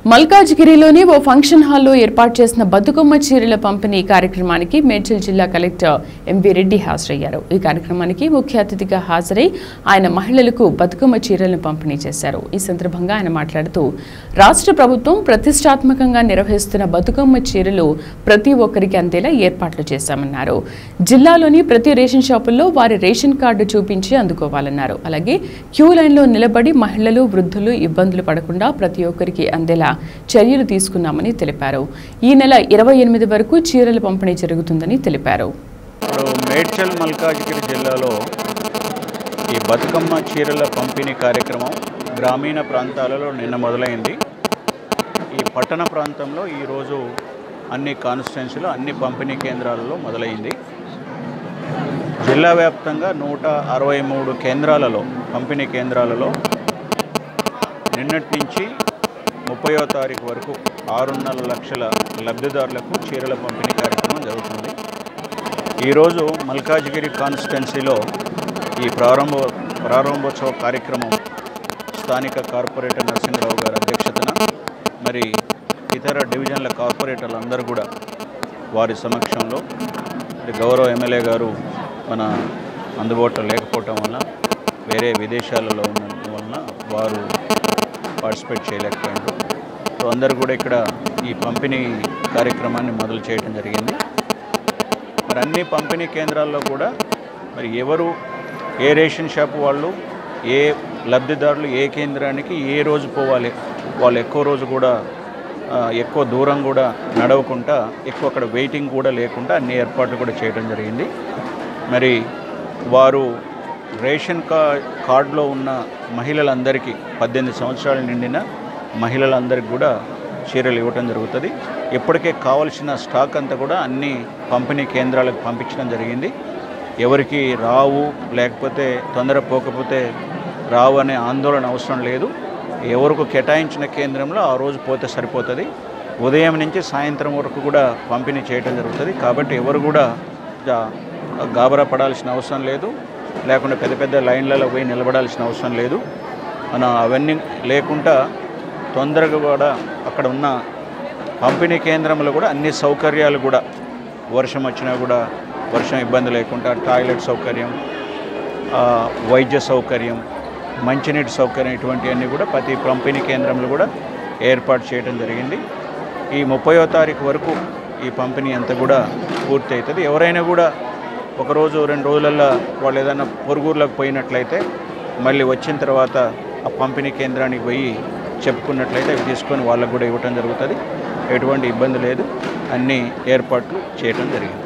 మల్కాజ్గిరిలోని ఓ function హాల్లో ఏర్పాటు చేసిన బతుకమ్మ చీరల పంపిణీ కార్యక్రమానికి మేడ్చల్ జిల్లా కలెక్టర్ ఎంవి రెడ్డి హాజరయ్యారు ఈ కార్యక్రమానికి ముఖ్య అతిథిగా హాజరై ఆయన మహిళలకు బతుకమ్మ చీరలను పంపిణీ చేశారు ఈ సందర్భంగా ఆయన మాట్లాడుతూ రాష్ట్ర ప్రభుత్వం ప్రతిష్టాత్మకంగా నిర్వహిస్తున్న బతుకమ్మ చీరలు ప్రతి ఒక్కరికి అందేలా ఏర్పాట్లు చేశామన్నారు జిల్లాలోని ప్రతి రేషన్ షాపుల్లో వారి రేషన్ కార్డు చూపించి అందుకోవాలన్నారు అలాగే క్యూ లైన్లో నిలబడి మహిళలు వృద్ధులు ఇబ్బందులు పడకుండా ప్రతి ఒక్కరికి అందేలా చర్యలు తీసుకున్నామని తెలిపారు ఈ నెల ఇరవై ఎనిమిది వరకు చీరల పంపిణీ జరుగుతుందని తెలిపారు ఇప్పుడు మేడ్చల్ మల్కాజ్గిరి జిల్లాలో ఈ బతుకమ్మ చీరల పంపిణీ కార్యక్రమం గ్రామీణ ప్రాంతాలలో నిన్న మొదలైంది ఈ పట్టణ ప్రాంతంలో ఈరోజు అన్ని కాన్స్టిట్యున్సీలో అన్ని పంపిణీ కేంద్రాలలో మొదలైంది జిల్లా వ్యాప్తంగా నూట అరవై మూడు కేంద్రాలలో పంపిణీ కేంద్రాలలో నిన్నటి నుంచి ముప్పయో తారీఖు వరకు ఆరున్నర లక్షల లబ్ధిదారులకు చీరల పంపిణీ కార్యక్రమం జరుగుతుంది ఈరోజు మల్కాజ్గిరి కాన్స్టిట్యున్సీలో ఈ ప్రారంభ ప్రారంభోత్సవ కార్యక్రమం స్థానిక కార్పొరేటర్ నరసింహరావు గారి అధ్యక్షతన మరి ఇతర డివిజన్ల కార్పొరేటర్లు అందరూ కూడా వారి సమక్షంలో మరి గౌరవ ఎమ్మెల్యే గారు మన అందుబాటులో లేకపోవటం వల్ల వేరే విదేశాలలో ఉన్నందు వలన వారు పార్టిసిపేట్ చేయలేకపోయారు సో అందరూ కూడా ఇక్కడ ఈ పంపిణీ కార్యక్రమాన్ని మొదలు చేయడం జరిగింది మరి అన్ని పంపిణీ కేంద్రాల్లో కూడా మరి ఎవరు ఏ రేషన్ షాప్ వాళ్ళు ఏ లబ్ధిదారులు ఏ కేంద్రానికి ఏ రోజు పోవాలి వాళ్ళు ఎక్కువ రోజు కూడా ఆ, ఎక్కువ దూరం కూడా నడవకుండా ఎక్కువ అక్కడ వెయిటింగ్ కూడా లేకుండా అన్ని ఏర్పాట్లు కూడా చేయడం జరిగింది మరి వారు రేషన్ కా కార్డులో ఉన్న మహిళలందరికీ పద్దెనిమిది సంవత్సరాలు నిండిన మహిళలందరికీ కూడా చీరలు ఇవ్వటం జరుగుతుంది ఇప్పటికే కావలసిన స్టాక్ అంతా కూడా అన్ని పంపిణీ కేంద్రాలకు పంపించడం జరిగింది ఎవరికి రావు లేకపోతే తొందర పోకపోతే రావు అనే ఆందోళన అవసరం లేదు ఎవరికి కేటాయించిన కేంద్రంలో ఆ రోజు పోతే సరిపోతుంది ఉదయం నుంచి సాయంత్రం వరకు కూడా పంపిణీ చేయడం జరుగుతుంది కాబట్టి ఎవరు కూడా జా- గాబరా పడాల్సిన అవసరం లేదు లేకుండా పెద్ద పెద్ద లైన్లలో పోయి నిలబడాల్సిన అవసరం లేదు మన అవన్నీ లేకుండా తొందరగా కూడా అక్కడ ఉన్న పంపిణీ కేంద్రంలో కూడా అన్ని సౌకర్యాలు కూడా వర్షం వచ్చినా కూడా వర్షం ఇబ్బంది లేకుండా టాయిలెట్ సౌకర్యం ఆ, వైద్య సౌకర్యం మంచినీటి సౌకర్యం ఇటువంటివన్నీ కూడా ప్రతి పంపిణీ కేంద్రంలో కూడా ఏర్పాటు చేయడం జరిగింది ఈ ముప్పయో తారీఖు వరకు ఈ పంపిణీ అంతా కూడా పూర్తి అవుతుంది ఎవరైనా కూడా ఒక రోజు రెండు రోజులల్లో వాళ్ళు ఏదైనా పొరుగుర్లకు పోయినట్లయితే మళ్ళీ వచ్చిన తర్వాత ఆ పంపిణీ కేంద్రానికి పోయి చెప్పుకున్నట్లయితే అవి తీసుకొని వాళ్ళకు కూడా ఇవ్వటం జరుగుతుంది ఎటువంటి ఇబ్బంది లేదు అన్ని ఏర్పాట్లు చేయటం జరిగింది